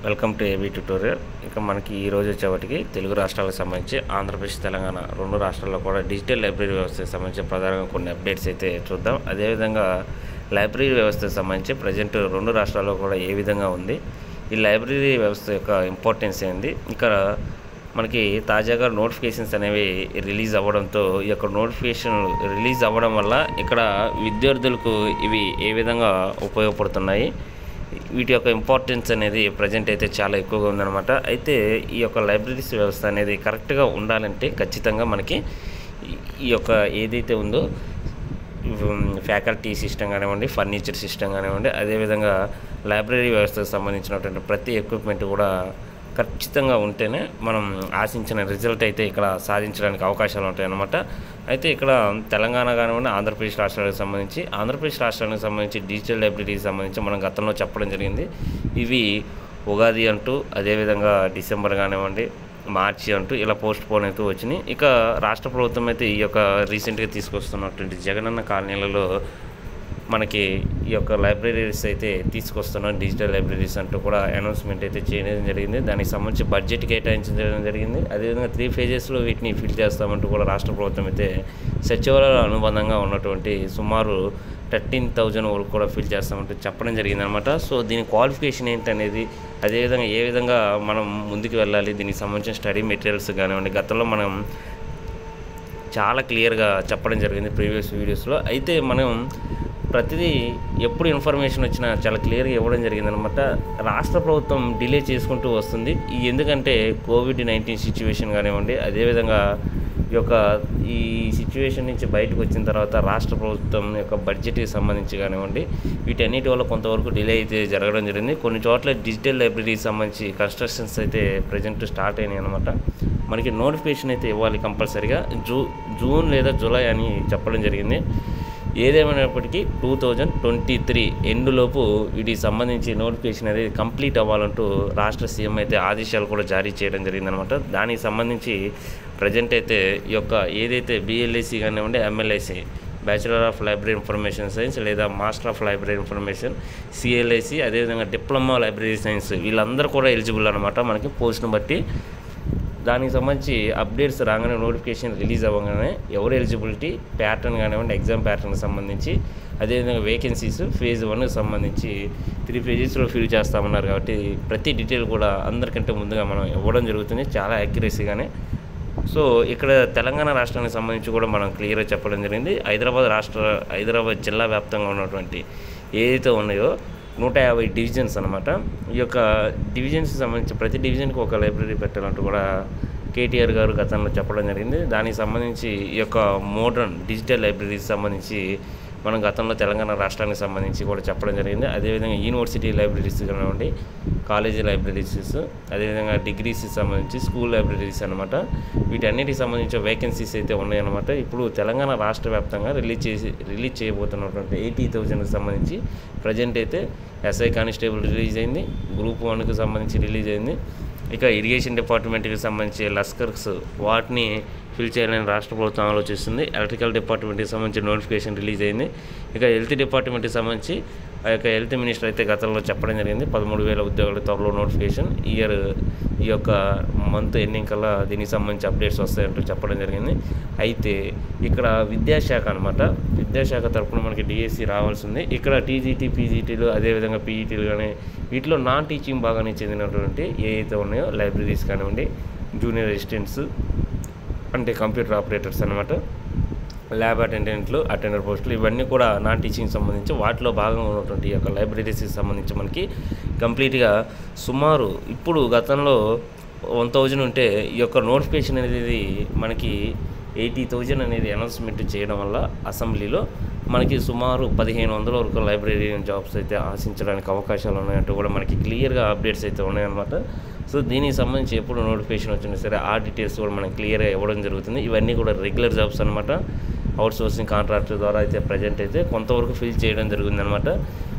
welcome to AB tutorial ఇక మనకి ఈ రోజు వచ్చేవాటికి తెలుగు రాష్ట్రాలకు సంబంధించి ఆంధ్రప్రదేశ్ తెలంగాణ రెండు రాష్ట్రాల్లో కూడా డిజిటల్ లైబ్రరీ వ్యవస్థకు సంబంధించి ప్రధానంగా కొన్ని అప్డేట్స్ అయితే చూద్దాం అదేవిధంగా లైబ్రరీ వ్యవస్థకు సంబంధించి ప్రజెంట్ రెండు రాష్ట్రాల్లో కూడా ఏ విధంగా ఉంది ఈ లైబ్రరీ వ్యవస్థ యొక్క ఇంపార్టెన్స్ ఏంది ఇక్కడ మనకి తాజాగా నోటిఫికేషన్స్ అనేవి రిలీజ్ అవ్వడంతో ఈ యొక్క నోటిఫికేషన్ రిలీజ్ అవ్వడం వల్ల ఇక్కడ విద్యార్థులకు ఇవి ఏ విధంగా ఉపయోగపడుతున్నాయి వీటి యొక్క ఇంపార్టెన్స్ అనేది ప్రజెంట్ అయితే చాలా ఎక్కువగా ఉందన్నమాట అయితే ఈ యొక్క లైబ్రరీస్ వ్యవస్థ అనేది కరెక్ట్గా ఉండాలంటే ఖచ్చితంగా మనకి ఈ- ఈ యొక్క ఏదైతే ఉందో ఫ్యాకల్టీ సిస్టమ్ కానివ్వండి ఫర్నిచర్ సిస్టమ్ కానివ్వండి అదేవిధంగా లైబ్రరీ వ్యవస్థకు సంబంధించినటువంటి ప్రతి ఎక్విప్మెంట్ కూడా ఖచ్చితంగా ఉంటేనే మనం ఆశించిన రిజల్ట్ అయితే ఇక్కడ సాధించడానికి అవకాశాలు ఉంటాయి అన్నమాట అయితే ఇక్కడ తెలంగాణ కానివ్వండి ఆంధ్రప్రదేశ్ రాష్ట్రానికి సంబంధించి ఆంధ్రప్రదేశ్ రాష్ట్రానికి సంబంధించి డిజిటల్ లైబ్రరీకి సంబంధించి మనం గతంలో చెప్పడం జరిగింది ఇవి ఉగాది అంటూ అదేవిధంగా డిసెంబర్ కానివ్వండి మార్చి అంటూ ఇలా పోస్ట్ పోన్ అయితే వచ్చినాయి ఇక రాష్ట్ర ప్రభుత్వం అయితే ఈ యొక్క రీసెంట్గా తీసుకొస్తున్నటువంటి జగనన్న కాలనీలలో మనకి ఈ యొక్క లైబ్రరీస్ అయితే తీసుకొస్తున్నాం డిజిటల్ లైబ్రరీస్ అంటూ కూడా అనౌన్స్మెంట్ అయితే చేయడం జరిగింది దానికి సంబంధించి బడ్జెట్ కేటాయించడం జరిగింది అదేవిధంగా త్రీ ఫేజెస్లో వీటిని ఫిల్ చేస్తామంటూ కూడా రాష్ట్ర ప్రభుత్వం అయితే సచివాలయ అనుబంధంగా ఉన్నటువంటి సుమారు థర్టీన్ థౌజండ్ వరకు కూడా ఫిల్ చేస్తామంటూ చెప్పడం జరిగింది అనమాట సో దీని క్వాలిఫికేషన్ ఏంటనేది అదేవిధంగా ఏ విధంగా మనం ముందుకు వెళ్ళాలి దీనికి సంబంధించిన స్టడీ మెటీరియల్స్ కానివ్వండి గతంలో మనం చాలా క్లియర్గా చెప్పడం జరిగింది ప్రీవియస్ వీడియోస్లో అయితే మనం ప్రతిదీ ఎప్పుడు ఇన్ఫర్మేషన్ వచ్చినా చాలా క్లియర్గా ఇవ్వడం జరిగిందనమాట రాష్ట్ర ప్రభుత్వం డిలే చేసుకుంటూ వస్తుంది ఈ ఎందుకంటే కోవిడ్ నైన్టీన్ సిచ్యువేషన్ కానివ్వండి అదేవిధంగా ఈ యొక్క ఈ సిచ్యువేషన్ నుంచి బయటకు వచ్చిన తర్వాత రాష్ట్ర ప్రభుత్వం యొక్క బడ్జెట్కి సంబంధించి కానివ్వండి వీటన్నిటి వల్ల కొంతవరకు డిలే అయితే జరగడం జరిగింది కొన్ని చోట్ల డిజిటల్ లైబ్రరీకి సంబంధించి కన్స్ట్రక్షన్స్ అయితే ప్రజెంట్ స్టార్ట్ అయినాయి అనమాట మనకి నోటిఫికేషన్ అయితే ఇవ్వాలి కంపల్సరీగా జూ జూన్ లేదా జూలై అని చెప్పడం జరిగింది ఏదేమైనప్పటికీ టూ థౌజండ్ ట్వంటీ త్రీ ఎండులోపు వీటికి సంబంధించి నోటిఫికేషన్ అనేది కంప్లీట్ అవ్వాలంటూ రాష్ట్ర సీఎం అయితే ఆదేశాలు కూడా జారీ చేయడం జరిగిందనమాట దానికి సంబంధించి ప్రజెంట్ అయితే ఈ యొక్క ఏదైతే బిఎల్ఏసి కానివ్వండి MLAC bachelor of library information science లేదా master of library information CLIC అదేవిధంగా డిప్లొమా లైబ్రరీ సైన్స్ వీళ్ళందరూ కూడా ఎలిజిబుల్ అనమాట మనకి పోస్ట్ను బట్టి దానికి సంబంధించి అప్డేట్స్ రాగానే నోటిఫికేషన్ రిలీజ్ అవ్వగానే ఎవరు ఎలిజిబిలిటీ ప్యాటర్న్ కానివ్వండి ఎగ్జామ్ ప్యాటర్న్కి సంబంధించి అదేవిధంగా వేకెన్సీస్ ఫేజ్ వన్కి సంబంధించి త్రీ పేజెస్లో ఫిల్ చేస్తామన్నారు కాబట్టి ప్రతి డీటెయిల్ కూడా అందరికంటే ముందుగా మనం ఇవ్వడం జరుగుతుంది చాలా యాక్యురసీగానే సో ఇక్కడ తెలంగాణ రాష్ట్రానికి సంబంధించి కూడా మనం క్లియర్గా చెప్పడం జరిగింది హైదరాబాద్ రాష్ట్ర హైదరాబాద్ జిల్లా వ్యాప్తంగా ఉన్నటువంటి ఏదైతే ఉన్నాయో నూట యాభై డివిజన్స్ అనమాట ఈ యొక్క డివిజన్స్కి సంబంధించి ప్రతి డివిజన్కి ఒక లైబ్రరీ పెట్టాలంటూ కూడా కేటీఆర్ గారు గతంలో చెప్పడం జరిగింది దానికి సంబంధించి ఈ యొక్క మోడర్న్ డిజిటల్ లైబ్రరీకి సంబంధించి మనం గతంలో తెలంగాణ రాష్ట్రానికి సంబంధించి కూడా చెప్పడం జరిగింది అదేవిధంగా యూనివర్సిటీ లైబ్రరీస్ కానివ్వండి కాలేజీ లైబ్రరీస్ అదేవిధంగా డిగ్రీస్కి సంబంధించి స్కూల్ లైబ్రరీస్ అనమాట వీటన్నిటికి సంబంధించిన వేకెన్సీస్ అయితే ఉన్నాయన్నమాట ఇప్పుడు తెలంగాణ రాష్ట్ర వ్యాప్తంగా రిలీజ్ చేసి రిలీజ్ చేయబోతున్నటువంటి ఎయిటీ థౌజండ్కి సంబంధించి ప్రజెంట్ అయితే ఎస్ఐ కానిస్టేబుల్ రిలీజ్ అయింది గ్రూప్ వన్కి సంబంధించి రిలీజ్ అయింది ఇక ఇరిగేషన్ డిపార్ట్మెంట్కి సంబంధించి లస్కర్స్ వాటిని ఫిల్ చేయాలని రాష్ట్ర ప్రభుత్వం ఆలోచిస్తుంది ఎలక్ట్రికల్ డిపార్ట్మెంట్కి సంబంధించి నోటిఫికేషన్ రిలీజ్ అయింది ఇక హెల్త్ డిపార్ట్మెంట్కి సంబంధించి ఆ యొక్క హెల్త్ మినిస్టర్ అయితే గతంలో చెప్పడం జరిగింది పదమూడు వేల ఉద్యోగాల త్వరలో నోటిఫికేషన్ ఇయర్ ఈ యొక్క మంత్ ఎండింగ్ కల్లా దీనికి సంబంధించి అప్డేట్స్ వస్తాయంటూ చెప్పడం జరిగింది అయితే ఇక్కడ విద్యాశాఖ అనమాట విద్యాశాఖ తరపున మనకి డిఎస్సి రావాల్సి ఉంది ఇక్కడ టీజీటీ పీజీటీలు అదేవిధంగా పీఈటీలు కానీ వీటిలో నాన్ టీచింగ్ భాగానికి చెందినటువంటి ఏవైతే ఉన్నాయో లైబ్రరీస్ కానివ్వండి జూనియర్ అసిస్టెంట్స్ అంటే కంప్యూటర్ ఆపరేటర్స్ అనమాట ల్యాబ్ అటెండెంట్లు అటెండర్ పోస్టులు ఇవన్నీ కూడా నాన్ టీచింగ్ సంబంధించి వాటిలో భాగంగా ఉన్నటువంటి ఈ యొక్క లైబ్రరీస్కి సంబంధించి మనకి కంప్లీట్గా సుమారు ఇప్పుడు గతంలో వన్ థౌజండ్ ఉంటే ఈ యొక్క నోటిఫికేషన్ అనేది మనకి ఎయిటీ థౌజండ్ అనేది అనౌన్స్మెంట్ చేయడం వల్ల అసెంబ్లీలో మనకి సుమారు పదిహేను వందల వరకు లైబ్రరీ జాబ్స్ అయితే ఆశించడానికి అవకాశాలు ఉన్నాయంటూ కూడా మనకి క్లియర్గా అప్డేట్స్ అయితే ఉన్నాయన్నమాట సో దీనికి సంబంధించి ఎప్పుడు నోటిఫికేషన్ వచ్చినా సరే ఆ డీటెయిల్స్ కూడా మనకి క్లియర్గా ఇవ్వడం జరుగుతుంది ఇవన్నీ కూడా రెగ్యులర్ జాబ్స్ అనమాట అవుట్ సోర్సింగ్ కాంట్రాక్టర్ ద్వారా అయితే ప్రజెంట్ అయితే కొంతవరకు ఫిల్ చేయడం జరిగింది అనమాట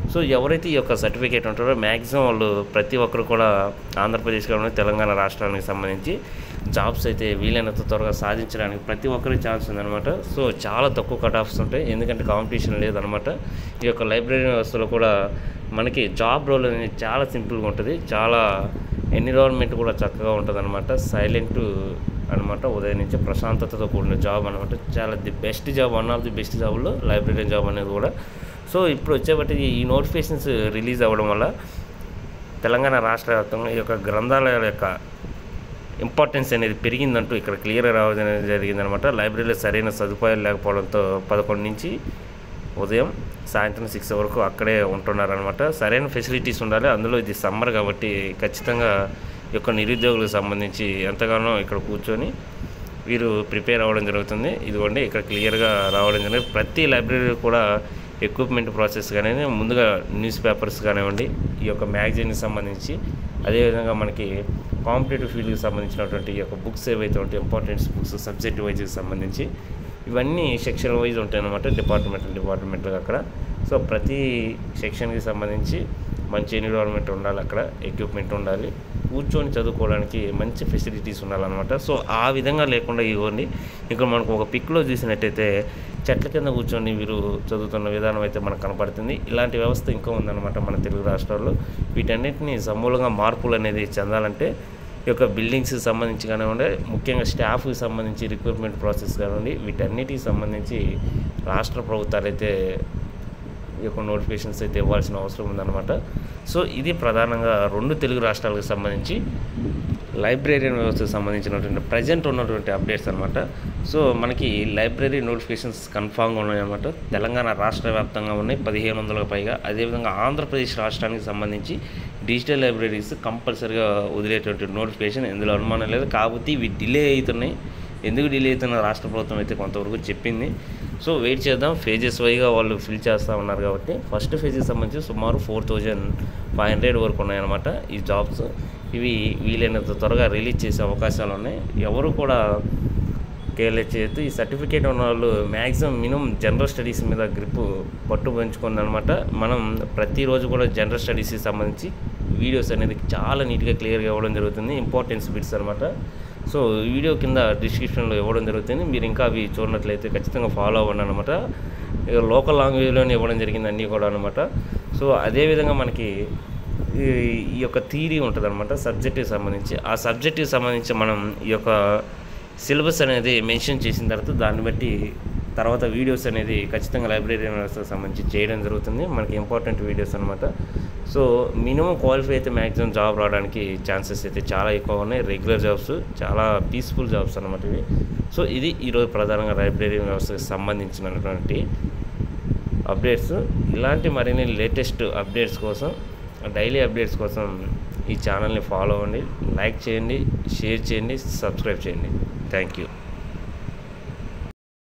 సో ఎవరైతే ఈ యొక్క సర్టిఫికేట్ ఉంటారో మ్యాక్సిమం వాళ్ళు ప్రతి ఒక్కరు కూడా ఆంధ్రప్రదేశ్ కానీ తెలంగాణ రాష్ట్రానికి సంబంధించి జాబ్స్ అయితే వీలైనంత త్వరగా సాధించడానికి ప్రతి ఒక్కరికి ఛాన్స్ ఉందన్నమాట సో చాలా తక్కువ కట్ ఆఫ్స్ ఉంటాయి ఎందుకంటే కాంపిటీషన్ లేదనమాట ఈ యొక్క లైబ్రరీ వ్యవస్థలో కూడా మనకి జాబ్ రోల్ అనేది చాలా సింపుల్గా ఉంటుంది చాలా ఎన్విరాన్మెంట్ కూడా చక్కగా ఉంటుంది అనమాట సైలెంట్ అనమాట ఉదయం నుంచి ప్రశాంతతతో కూడిన జాబ్ అనమాట చాలా the best job one of the best జాబ్లో లైబ్రరీ జాబ్ అనేది కూడా సో ఇప్పుడు వచ్చేబట్టి ఈ నోటిఫికేషన్స్ రిలీజ్ అవ్వడం వల్ల తెలంగాణ రాష్ట్ర వ్యాప్తంగా ఈ యొక్క గ్రంథాలయాల యొక్క ఇంపార్టెన్స్ అనేది పెరిగిందంటూ ఇక్కడ క్లియర్ రావడం అనేది జరిగిందనమాట లైబ్రరీలో సరైన సదుపాయాలు లేకపోవడంతో పదకొండు నుంచి ఉదయం సాయంత్రం సిక్స్ వరకు అక్కడే ఉంటున్నారనమాట సరైన ఫెసిలిటీస్ ఉండాలి అందులో ఇది సమ్మర్ కాబట్టి ఖచ్చితంగా ఈ యొక్క నిరుద్యోగులకు సంబంధించి ఎంతగానో ఇక్కడ కూర్చొని వీరు ప్రిపేర్ అవ్వడం జరుగుతుంది ఇదిగోండి ఇక్కడ క్లియర్గా రావడం జరిగింది ప్రతి లైబ్రరీ కూడా ఎక్విప్మెంట్ ప్రాసెస్ కానీ ముందుగా న్యూస్ పేపర్స్ కానివ్వండి ఈ యొక్క మ్యాగజైన్కి సంబంధించి అదేవిధంగా మనకి కాంపిటేటివ్ ఫీల్డ్కి సంబంధించినటువంటి ఈ యొక్క బుక్స్ ఏవైతే ఉంటాయి ఇంపార్టెంట్స్ బుక్స్ సబ్జెక్ట్ వైజ్కి సంబంధించి ఇవన్నీ సెక్షన్ వైజ్ ఉంటాయి అన్నమాట డిపార్ట్మెంట్ డిపార్ట్మెంట్గా అక్కడ సో ప్రతి సెక్షన్కి సంబంధించి మంచి ఎన్విరాన్మెంట్ ఉండాలి అక్కడ ఎక్విప్మెంట్ ఉండాలి కూర్చొని చదువుకోవడానికి మంచి ఫెసిలిటీస్ ఉండాలన్నమాట సో ఆ విధంగా లేకుండా ఇవ్వండి ఇక్కడ మనకు ఒక పిక్లో చూసినట్టయితే చెట్ల కింద కూర్చొని వీరు చదువుతున్న విధానం అయితే మనకు కనపడుతుంది ఇలాంటి వ్యవస్థ ఇంకా ఉందన్నమాట మన తెలుగు రాష్ట్రాల్లో వీటన్నిటిని సమూలంగా మార్పులు అనేది చెందాలంటే ఈ యొక్క బిల్డింగ్స్కి సంబంధించి కానివ్వండి ముఖ్యంగా స్టాఫ్కి సంబంధించి రిక్రూట్మెంట్ ప్రాసెస్ కానివ్వండి వీటన్నిటికి సంబంధించి రాష్ట్ర ప్రభుత్వాలు అయితే ఈ యొక్క నోటిఫికేషన్స్ అయితే ఇవ్వాల్సిన అవసరం ఉందన్నమాట సో ఇది ప్రధానంగా రెండు తెలుగు రాష్ట్రాలకు సంబంధించి లైబ్రరీ వ్యవస్థకు సంబంధించినటువంటి ప్రజెంట్ ఉన్నటువంటి అప్డేట్స్ అనమాట సో మనకి లైబ్రరీ నోటిఫికేషన్స్ కన్ఫామ్గా ఉన్నాయన్నమాట తెలంగాణ రాష్ట్ర వ్యాప్తంగా ఉన్నాయి పదిహేను వందలకు పైగా అదేవిధంగా ఆంధ్రప్రదేశ్ రాష్ట్రానికి సంబంధించి డిజిటల్ లైబ్రరీస్ కంపల్సరీగా వదిలేటువంటి నోటిఫికేషన్ ఇందులో అనుమానం లేదు కాకపోతే ఇవి డిలే అవుతున్నాయి ఎందుకు డిలే అవుతున్న రాష్ట్ర ప్రభుత్వం అయితే కొంతవరకు చెప్పింది సో వెయిట్ చేద్దాం ఫేజెస్ వైగా వాళ్ళు ఫిల్ చేస్తూ ఉన్నారు కాబట్టి ఫస్ట్ ఫేజ్కి సంబంధించి సుమారు ఫోర్ థౌజండ్ ఫైవ్ హండ్రెడ్ వరకు ఉన్నాయన్నమాట ఈ జాబ్స్ ఇవి వీలైనంత త్వరగా రిలీజ్ చేసే అవకాశాలు ఉన్నాయి ఎవరు కూడా కేర్లెస్ చేయొద్దు ఈ సర్టిఫికేట్ ఉన్న వాళ్ళు మ్యాక్సిమం మినిమం జనరల్ స్టడీస్ మీద గ్రిప్ పట్టు పెంచుకుందనమాట మనం ప్రతిరోజు కూడా జనరల్ స్టడీస్కి సంబంధించి వీడియోస్ అనేది చాలా నీట్గా క్లియర్గా ఇవ్వడం జరుగుతుంది ఇంపార్టెన్స్ బిట్స్ అనమాట సో ఈ వీడియో కింద డిస్క్రిప్షన్లో ఇవ్వడం జరుగుతుంది మీరు ఇంకా అవి చూడనట్లయితే ఖచ్చితంగా ఫాలో అవ్వండి అనమాట ఇక లోకల్ లాంగ్వేజ్లోనే ఇవ్వడం జరిగింది అన్నీ కూడా అనమాట సో అదేవిధంగా మనకి ఈ ఈ యొక్క థీరీ ఉంటుంది అనమాట సబ్జెక్ట్కి సంబంధించి ఆ సబ్జెక్ట్కి సంబంధించి మనం ఈ యొక్క సిలబస్ అనేది మెన్షన్ చేసిన తర్వాత దాన్ని బట్టి తర్వాత వీడియోస్ అనేది ఖచ్చితంగా లైబ్రరీ వ్యవస్థకు సంబంధించి చేయడం జరుగుతుంది మనకి ఇంపార్టెంట్ వీడియోస్ అనమాట సో మినిమం క్వాలిఫై అయితే మ్యాక్సిమం జాబ్ రావడానికి ఛాన్సెస్ అయితే చాలా ఎక్కువ ఉన్నాయి రెగ్యులర్ జాబ్స్ చాలా పీస్ఫుల్ జాబ్స్ అనమాట ఇవి సో ఇది ఈరోజు ప్రధానంగా లైబ్రరీ వ్యవస్థకు సంబంధించినటువంటి అప్డేట్స్ ఇలాంటి మరిన్ని లేటెస్ట్ అప్డేట్స్ కోసం డైలీ అప్డేట్స్ కోసం ఈ ఛానల్ని ఫాలో అవ్వండి లైక్ చేయండి షేర్ చేయండి సబ్స్క్రైబ్ చేయండి థ్యాంక్ యూ